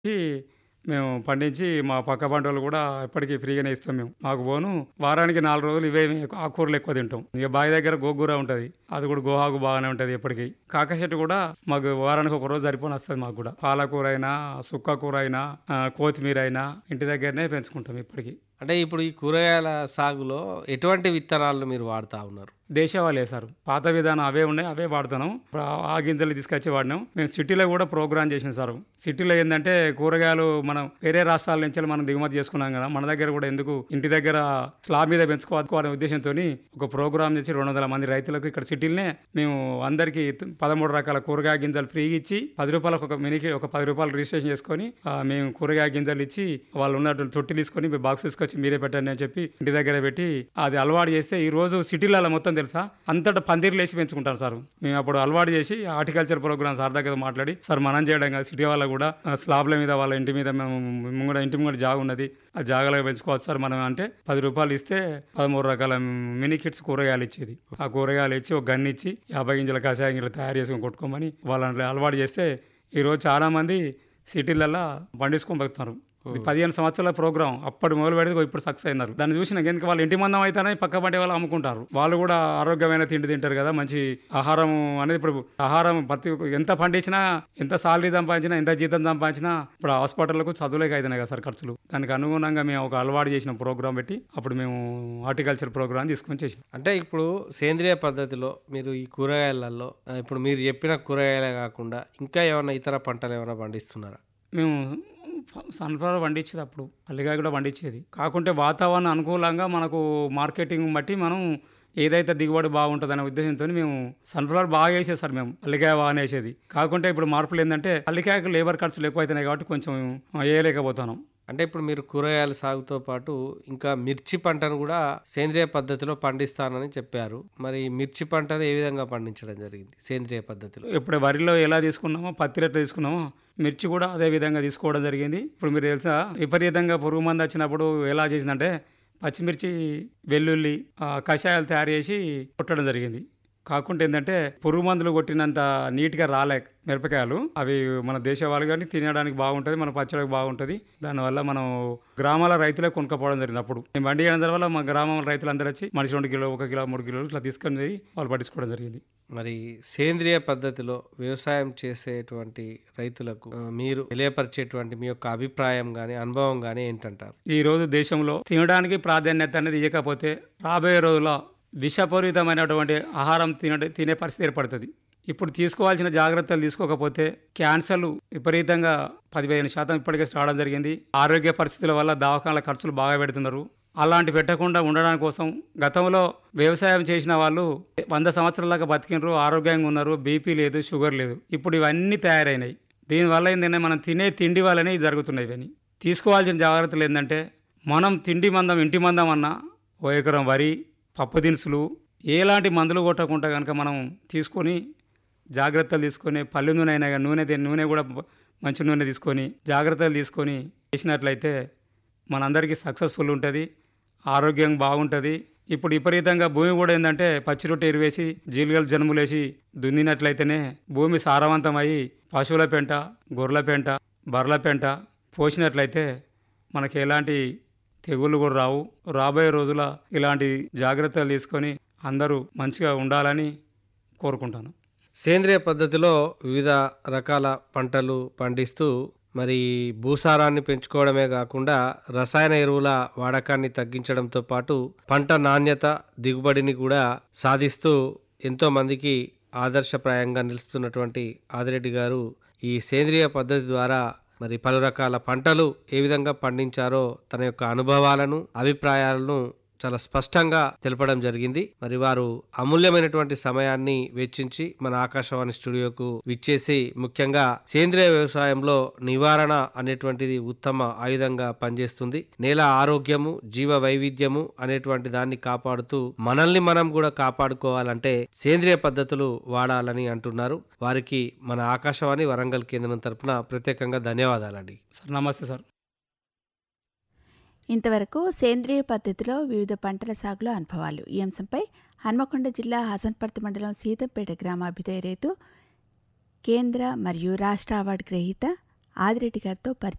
ఈ మేము పండించి మా పక్క పంటలు కూడా ఎప్పటికీ ఫ్రీగానే ఇస్తాం మేము మాకు పోను వారానికి నాలుగు రోజులు ఇవే ఆకుకూరలు ఎక్కువ తింటాం ఇక బావి దగ్గర గోగూర ఉంటుంది అది కూడా గోహాకు బాగానే ఉంటుంది ఎప్పటికీ కాక చెట్టు కూడా మాకు వారానికి ఒక రోజు సరిపోని వస్తుంది మాకు కూడా పాలకూర అయినా సుక్క కూర అయినా ఆ, కొత్తిమీర అయినా ఇంటి దగ్గరనే పెంచుకుంటాం ఇప్పటికీ అంటే ఇప్పుడు ఈ కూరగాయల సాగులో ఎటువంటి విత్తనాలను మీరు వాడుతా ఉన్నారు దేశవాళీ వేశారు పాత విధానం అవే ఉన్నాయి అవే వాడుతున్నాం ఇప్పుడు ఆ- ఆ గింజలు తీసుకొచ్చి వాడినాం మేము సిటీలో కూడా ప్రోగ్రామ్ చేసిన సార్ సిటీలో ఏంటంటే కూరగాయలు మనం వేరే రాష్ట్రాల నుంచి మనం దిగుమతి చేసుకున్నాం కదా మన దగ్గర కూడా ఎందుకు ఇంటి దగ్గర స్లాబ్ మీద పెంచుకోవాలనే ఉద్దేశంతో ఒక ప్రోగ్రామ్ చేసి రెండు వందల మంది రైతులకు ఇక్కడ సిటీలనే మేము అందరికీ పదమూడు రకాల కూరగాయ గింజలు ఫ్రీగా ఇచ్చి పది రూపాయలకు ఒక మినికి ఒక పది రూపాయలు రిజిస్ట్రేషన్ చేసుకొని ఆ, మేము కూరగాయ గింజలు ఇచ్చి వాళ్ళు ఉన్నటువంటి తొట్టి తీసుకొని మీ బాక్స్ తీసుకొచ్చి మీరే పెట్టండి అని చెప్పి ఇంటి దగ్గర పెట్టి అది అలవాటు చేస్తే ఈ రోజు సిటీలలో మొత్తం తెలుసా అంతటా పందిర్లు వేసి పెంచుకుంటారు సార్ మేము అప్పుడు అలవాటు చేసి హార్టికల్చర్ ప్రోగ్రామ్ సార్ దగ్గర మాట్లాడి సార్ మనం చేయడం కాదు సిటీ వాళ్ళ కూడా ఆ, స్లాబ్ల మీద వాళ్ళ ఇంటి మీద మేము మేము కూడా ఇంటి కూడా జాగా ఉన్నది ఆ జాగాలో పెంచుకోవచ్చు సార్ మనం అంటే పది రూపాయలు ఇస్తే పదమూడు రకాల మినీ కిట్స్ కూరగాయలు ఇచ్చేది ఆ కూరగాయలు ఇచ్చి ఒక గన్ ఇచ్చి యాభై గింజల కషాయం గింజలు తయారు చేసుకొని కొట్టుకోమని వాళ్ళని అలవాటు చేస్తే ఈరోజు చాలా మంది సిటీలలో పండించుకొని బతుకుతున్నారు ఇది పదిహేను సంవత్సరాల ప్రోగ్రామ్ అప్పటి మొదలు పెడితే ఇప్పుడు సక్సెస్ అయినారు దాన్ని చూసిన ఎందుకు వాళ్ళు ఇంటి మందం అయితేనే పక్క పంటే వాళ్ళు అమ్ముకుంటారు వాళ్ళు కూడా ఆరోగ్యమైన తిండి తింటారు కదా మంచి ఆహారం అనేది ఇప్పుడు ఆహారం ప్రతి ఒక్క- ఎంత పండించినా ఎంత సాలరీ సంపాదించినా ఎంత జీతం సంపాదించినా ఇప్పుడు హాస్పిటల్లకు చదువులేక అవుతున్నాయి కదా సార్ ఖర్చులు దానికి అనుగుణంగా మేము ఒక అలవాటు చేసిన ప్రోగ్రామ్ పెట్టి అప్పుడు మేము హార్టికల్చర్ ప్రోగ్రామ్ తీసుకొని చేసినాం అంటే ఇప్పుడు సేంద్రియ పద్ధతిలో మీరు ఈ కూరగాయలలో ఆ, ఇప్పుడు మీరు చెప్పిన కూరగాయలే కాకుండా ఇంకా ఏమైనా ఇతర పంటలు ఏమైనా పండిస్తున్నారా మేము సన్ఫ్లవర్ పండించేది అప్పుడు పల్లికాయ కూడా పండించేది కాకుంటే వాతావరణం అనుకూలంగా మనకు మార్కెటింగ్ బట్టి మనం ఏదైతే దిగుబడి బాగుంటుంది అనే ఉద్దేశంతో మేము సన్ఫ్లవర్ బాగా వేసేది సార్ మేము పల్లికాయ బాగా వేసేది కాకుంటే ఇప్పుడు మార్పులు ఏంటంటే పల్లికాయకు లేబర్ ఖర్చులు ఎక్కువ అవుతున్నాయి కాబట్టి కొంచెం వేయలేకపోతున్నాం అంటే ఇప్పుడు మీరు కూరగాయల సాగుతో పాటు ఇంకా మిర్చి పంటను కూడా సేంద్రియ పద్ధతిలో పండిస్తానని చెప్పారు మరి ఈ మిర్చి పంటను ఏ విధంగా పండించడం జరిగింది సేంద్రియ పద్ధతిలో ఇప్పుడు వరిలో ఎలా తీసుకున్నామో పత్తి ఎట్లా తీసుకున్నామో మిర్చి కూడా అదే విధంగా తీసుకోవడం జరిగింది ఇప్పుడు మీరు తెలుసా విపరీతంగా పురుగు మంది వచ్చినప్పుడు ఎలా చేసిందంటే పచ్చిమిర్చి వెల్లుల్లి ఆ, కషాయాలు తయారు చేసి కొట్టడం జరిగింది కాకుండా ఏంటంటే పురుగు మందులు కొట్టినంత నీట్గా రాలే మిరపకాయలు అవి మన దేశవాళీ కానీ తినడానికి బాగుంటుంది మన పచ్చడికి బాగుంటుంది దానివల్ల మనం గ్రామాల రైతులే కొనుక్కపోవడం జరిగింది అప్పుడు మేము బండి చేయడం వల్ల మా గ్రామాల రైతులందరూ వచ్చి మనిషి రెండు కిలో ఒక కిలో మూడు కిలోలు ఇట్లా తీసుకొని పోయి వాళ్ళు పట్టించుకోవడం జరిగింది మరి సేంద్రియ పద్ధతిలో వ్యవసాయం చేసేటువంటి రైతులకు ఆ, మీరు తెలియపరిచేటువంటి మీ యొక్క అభిప్రాయం కానీ అనుభవం కానీ ఏంటంటారు ఈ రోజు దేశంలో తినడానికి ప్రాధాన్యత అనేది ఇవ్వకపోతే రాబోయే రోజుల్లో విషపూరితమైనటువంటి ఆహారం తిన తినే పరిస్థితి ఏర్పడుతుంది ఇప్పుడు తీసుకోవాల్సిన జాగ్రత్తలు తీసుకోకపోతే క్యాన్సర్లు విపరీతంగా పదిహేను శాతం ఇప్పటికే రావడం జరిగింది ఆరోగ్య పరిస్థితుల వల్ల దవాఖానాల ఖర్చులు బాగా పెడుతున్నారు అలాంటి పెట్టకుండా ఉండడానికి కోసం గతంలో వ్యవసాయం చేసిన వాళ్ళు వంద సంవత్సరాల బతికినరు ఆరోగ్యంగా ఉన్నారు బీపీ లేదు షుగర్ లేదు ఇప్పుడు ఇవన్నీ తయారైనాయి దీనివల్ల ఏంటంటే మనం తినే తిండి వల్లనే ఇవి జరుగుతున్నాయి ఇవన్నీ తీసుకోవాల్సిన జాగ్రత్తలు ఏంటంటే మనం తిండి మందం ఇంటి మందం అన్నా ఓ ఎకరం వరి పప్పు దినుసులు ఎలాంటి మందులు కొట్టకుండా కనుక మనం తీసుకొని జాగ్రత్తలు తీసుకొని పల్లి నూనె అయినా కానీ నూనె తే- నూనె కూడా మంచి నూనె తీసుకొని జాగ్రత్తలు తీసుకొని చేసినట్లయితే మనందరికీ సక్సెస్ఫుల్ ఉంటుంది ఆరోగ్యం బాగుంటుంది ఇప్పుడు విపరీతంగా భూమి కూడా ఏంటంటే పచ్చి రొట్టె ఎరువేసి జీలుగలు జన్ములేసి దున్నినట్లయితేనే భూమి సారవంతమై పశువుల పెంట గొర్రెల పెంట బర్రెల పెంట పోసినట్లయితే మనకి ఎలాంటి తెగుళ్ళు కూడా రావు రాబోయే రోజుల ఇలాంటి జాగ్రత్తలు తీసుకొని అందరూ మంచిగా ఉండాలని కోరుకుంటాను సేంద్రియ పద్ధతిలో వివిధ రకాల పంటలు పండిస్తూ మరి భూసారాన్ని పెంచుకోవడమే కాకుండా రసాయన ఎరువుల వాడకాన్ని తగ్గించడంతో పాటు పంట నాణ్యత దిగుబడిని కూడా సాధిస్తూ ఎంతో మందికి ఆదర్శప్రాయంగా నిలుస్తున్నటువంటి ఆదిరెడ్డి గారు ఈ సేంద్రియ పద్ధతి ద్వారా మరి పలు రకాల పంటలు ఏ విధంగా పండించారో తన యొక్క అనుభవాలను అభిప్రాయాలను చాలా స్పష్టంగా తెలపడం జరిగింది మరి వారు అమూల్యమైనటువంటి సమయాన్ని వెచ్చించి మన ఆకాశవాణి స్టూడియోకు విచ్చేసి ముఖ్యంగా సేంద్రియ వ్యవసాయంలో నివారణ అనేటువంటిది ఉత్తమ ఆయుధంగా పనిచేస్తుంది నేల ఆరోగ్యము జీవ వైవిధ్యము అనేటువంటి దాన్ని కాపాడుతూ మనల్ని మనం కూడా కాపాడుకోవాలంటే సేంద్రియ పద్ధతులు వాడాలని అంటున్నారు వారికి మన ఆకాశవాణి వరంగల్ కేంద్రం తరపున ప్రత్యేకంగా ధన్యవాదాలండి సార్ నమస్తే సార్ ఇంతవరకు సేంద్రియ పద్ధతిలో వివిధ పంటల సాగులో అనుభవాలు ఈ అంశంపై హన్మకొండ జిల్లా హసన్పర్తి మండలం సీతంపేట గ్రామాభ్యుదయ రైతు కేంద్ర మరియు రాష్ట్ర అవార్డు గ్రహీత ఆదిరెడ్డి గారితో పరిచయం